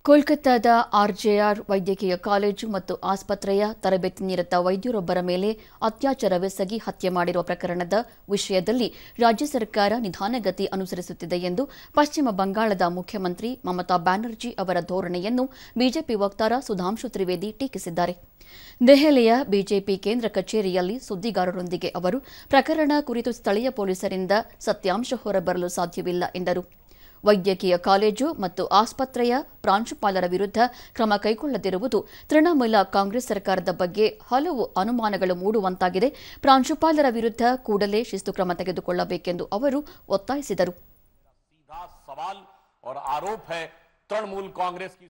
ಕೋಲ್ಕತ್ತಾದ ಆರ್ಜೆಆರ್ ವೈದ್ಯಕೀಯ ಕಾಲೇಜು ಮತ್ತು ಆಸ್ಪತ್ರೆಯ ತರಬೇತಿ ನಿರತ ವೈದ್ಯರೊಬ್ಬರ ಮೇಲೆ ಅತ್ಯಾಚಾರವೆಸಗಿ ಹತ್ಯೆ ಮಾಡಿರುವ ಪ್ರಕರಣದ ವಿಷಯದಲ್ಲಿ ರಾಜ್ಯ ಸರ್ಕಾರ ನಿಧಾನಗತಿ ಅನುಸರಿಸುತ್ತಿದೆ ಎಂದು ಪಶ್ಚಿಮ ಬಂಗಾಳದ ಮುಖ್ಯಮಂತ್ರಿ ಮಮತಾ ಬ್ಯಾನರ್ಜಿ ಅವರ ಧೋರಣೆಯನ್ನು ಬಿಜೆಪಿ ವಕ್ತಾರ ಸುಧಾಂಶು ತ್ರಿವೇದಿ ಟೀಕಿಸಿದ್ದಾರೆ ದೆಹಲಿಯ ಬಿಜೆಪಿ ಕೇಂದ್ರ ಕಚೇರಿಯಲ್ಲಿ ಸುದ್ದಿಗಾರರೊಂದಿಗೆ ಅವರು ಪ್ರಕರಣ ಕುರಿತು ಸ್ಥಳೀಯ ಪೊಲೀಸರಿಂದ ಸತ್ಯಾಂಶ ಹೊರಬರಲು ಸಾಧ್ಯವಿಲ್ಲ ಎಂದರು ವೈದ್ಯಕೀಯ ಕಾಲೇಜು ಮತ್ತು ಆಸ್ಪತ್ರೆಯ ಪ್ರಾಂಶುಪಾಲರ ವಿರುದ್ಧ ಕ್ರಮ ಕೈಗೊಳ್ಳದಿರುವುದು ತೃಣಮೂಲ ಕಾಂಗ್ರೆಸ್ ಸರ್ಕಾರದ ಬಗ್ಗೆ ಹಲವು ಅನುಮಾನಗಳು ಮೂಡುವಂತಾಗಿದೆ ಪ್ರಾಂಶುಪಾಲರ ವಿರುದ್ಧ ಕೂಡಲೇ ಶಿಸ್ತು ಕ್ರಮ ತೆಗೆದುಕೊಳ್ಳಬೇಕೆಂದು ಅವರು ಒತ್ತಾಯಿಸಿದರು सीधा सवाल और आरोप है तृणमूल कांग्रेस की